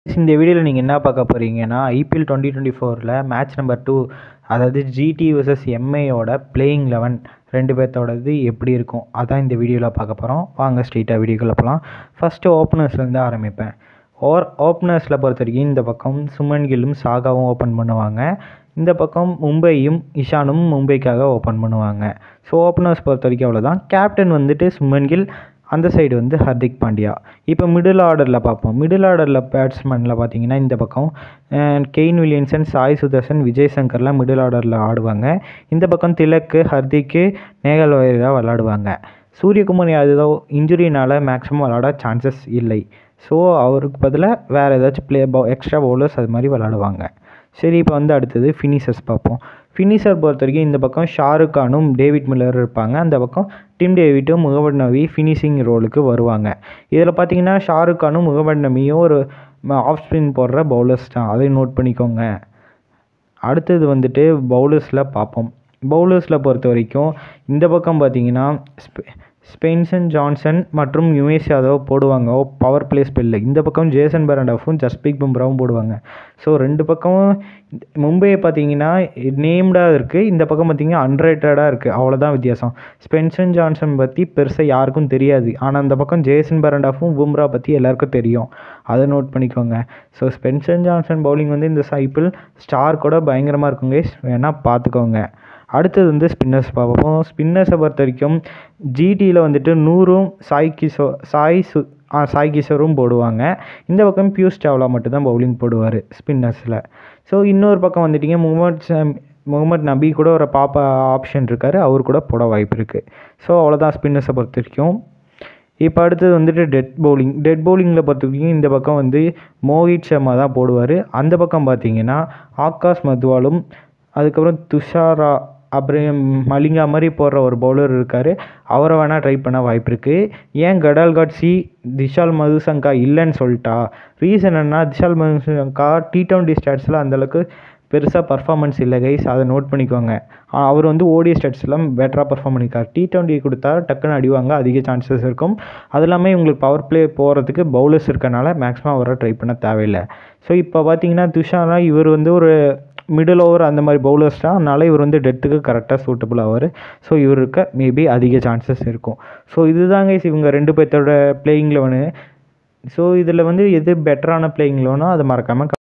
இந்த வீடியோவில் நீங்கள் என்ன பார்க்க போகிறீங்கன்னா ஐபிஎல் டுவெண்ட்டி டுவெண்ட்டி ஃபோரில் மேட்ச் நம்பர் டூ அதாவது ஜிடி vs எம்ஐயோட பிளேயிங் லெவன் ரெண்டு பேர்த்தோடது எப்படி இருக்கும் அதான் இந்த வீடியோவில் பார்க்க போகிறோம் வாங்க ஸ்ட்ரெயிட்டாக வீடியோக்குள்ளே போகலாம் ஃபஸ்ட்டு ஓப்பனர்ஸ்லேருந்து ஆரம்பிப்பேன் ஓர் ஓப்பனர்ஸில் பொறுத்த வரைக்கும் இந்த பக்கம் சுமன் கில்லும் சாகாவும் ஓப்பன் பண்ணுவாங்க இந்த பக்கம் மும்பையும் இஷானும் மும்பைக்காக ஓப்பன் பண்ணுவாங்க ஸோ ஓப்பனர்ஸ் பொறுத்த வரைக்கும் அவ்வளோதான் கேப்டன் வந்துட்டு சுமன் கில் அந்த சைடு வந்து ஹர்திக் பாண்டியா இப்போ மிடில் ஆர்டரில் பார்ப்போம் மிடில் ஆர்டரில் பேட்ஸ்மேனில் பார்த்தீங்கன்னா இந்த பக்கம் அஹ், கெயின் வில்லியம்சன் சாய் சுதர்சன் விஜய் சங்கர்லாம் மிடில் ஆர்டரில் ஆடுவாங்க இந்த பக்கம் திலக்கு ஹர்திக்கு நேகல் வைரா விளாடுவாங்க சூரியகுமார் யாதவ் இன்ஜுரினால் மேக்ஸிமம் விளாட சான்சஸ் இல்லை ஸோ அவருக்கு பதிலாக வேறு ஏதாச்சும் ப்ளே பவு எக்ஸ்ட்ரா பவுலர்ஸ் அது மாதிரி விளாடுவாங்க சரி இப்போ வந்து அடுத்தது ஃபினிஷர்ஸ் பார்ப்போம் ஃபினிஷர் பொறுத்த வரைக்கும் இந்த பக்கம் ஷாருக் கானும் டேவிட் மில்லர் இருப்பாங்க அந்த பக்கம் டிம் டேவிட்டும் முகமது நபி ஃபினிஷிங் ரோலுக்கு வருவாங்க இதில் பார்த்தீங்கன்னா ஷாருக் கானும் முகமது நபியும் ஒரு ஆஃப் ஸ்பின் போடுற பவுலர்ஸ் தான் அதையும் நோட் பண்ணிக்கோங்க அடுத்தது வந்துட்டு பவுலர்ஸில் பார்ப்போம் பவுலர்ஸில் பொறுத்த வரைக்கும் இந்த பக்கம் பார்த்தீங்கன்னா ஸ்பெ ஸ்பென்சன் ஜான்சன் மற்றும் யுமேஷ் யாதவ் போடுவாங்க பவர் பிளே ஸ்பெல்ல இந்த பக்கம் ஜேசன் பெரண்டாஃபும் ஜஸ்பிக் பும்ராவும் போடுவாங்க ஸோ ரெண்டு பக்கமும் மும்பையை பார்த்தீங்கன்னா நேம்டாக இருக்குது இந்த பக்கம் பார்த்தீங்கன்னா அன்ரேட்டடாக இருக்குது அவ்வளோதான் வித்தியாசம் ஸ்பென்சன் ஜான்சன் பற்றி பெருசாக யாருக்கும் தெரியாது ஆனால் அந்த பக்கம் ஜேசன் பெரண்டாஃபும் பும்ரா பற்றி எல்லாருக்கும் தெரியும் அதை நோட் பண்ணிக்கோங்க ஸோ ஸ்பென்சன் ஜான்சன் பவுலிங் வந்து இந்த சைப்பிள் ஸ்டார் கூட பயங்கரமாக இருக்குங்க வேணால் பார்த்துக்கோங்க அடுத்தது வந்து ஸ்பின்னர்ஸ் பார்ப்போம் ஸ்பின்னர்ஸை பொறுத்த வரைக்கும் ஜிடியில் வந்துட்டு நூறும் சாய் கிஷோ சாய் சு ஆ சாய் கிஷோரும் போடுவாங்க இந்த பக்கம் பியூஷ் சாவ்லா மட்டும்தான் பவுலிங் போடுவார் ஸ்பின்னர்ஸில் ஸோ இன்னொரு பக்கம் வந்துட்டிங்க முகமது ஷம் முகமது நபி கூட ஒரு பாப்பா ஆப்ஷன் இருக்கார் அவர் கூட போட வாய்ப்பு இருக்குது ஸோ அவ்வளோதான் ஸ்பின்னர்ஸை பொறுத்த வரைக்கும் இப்போ அடுத்தது வந்துட்டு டெட் பவுலிங் டெட் பவுலிங்கில் பொறுத்த வரைக்கும் இந்த பக்கம் வந்து மோஹித் சர்மா தான் போடுவார் அந்த பக்கம் பார்த்தீங்கன்னா ஆகாஷ் மத்வாலும் அதுக்கப்புறம் துஷாரா அப்புறம் மலிங்கா மாதிரி போடுற ஒரு பவுலர் இருக்கார் அவரை வேணால் ட்ரை பண்ண வாய்ப்பு இருக்குது ஏன் கடால் காட்சி திஷால் மதுசங்கா இல்லைன்னு சொல்லிட்டா ரீசன் என்ன திஷால் மதுசங்கா டி டுவெண்ட்டி ஸ்டாட்ஸில் அந்தளவுக்கு பெருசாக பர்ஃபார்மன்ஸ் இல்லை கைஸ் அதை நோட் பண்ணிக்கோங்க ஆ, அவர் வந்து ஓடிய ஸ்டாட்ஸ்லாம் பெட்டராக பர்ஃபார்ம் பண்ணியிருக்கார் டி டுவெண்ட்டி கொடுத்தா டக்குன்னு அடிவாங்க அதிக சான்சஸ் இருக்கும் அது இல்லாமல் உங்களுக்கு பவர் ப்ளே போகிறதுக்கு பவுலர்ஸ் இருக்கனால மேக்ஸிமம் அவரை ட்ரை பண்ண தேவையில்லை ஸோ இப்போ பார்த்தீங்கன்னா துஷாரா இவர் வந்து ஒரு மிடில் ஓவர் அந்த மாதிரி பவுலர்ஸ் தான் அதனால இவர் வந்து டெத்துக்கு கரெக்டாக சூட்டபுள் ஆவார் ஸோ இவருக்கு மேபி அதிக சான்சஸ் இருக்கும் ஸோ இதுதாங்க இவங்க ரெண்டு பேர்த்தோட பிளேயிங் லெவனு ஸோ இதில் வந்து எது பெட்டரான பிளேயிங் லெவனோ அதை மறக்காமல்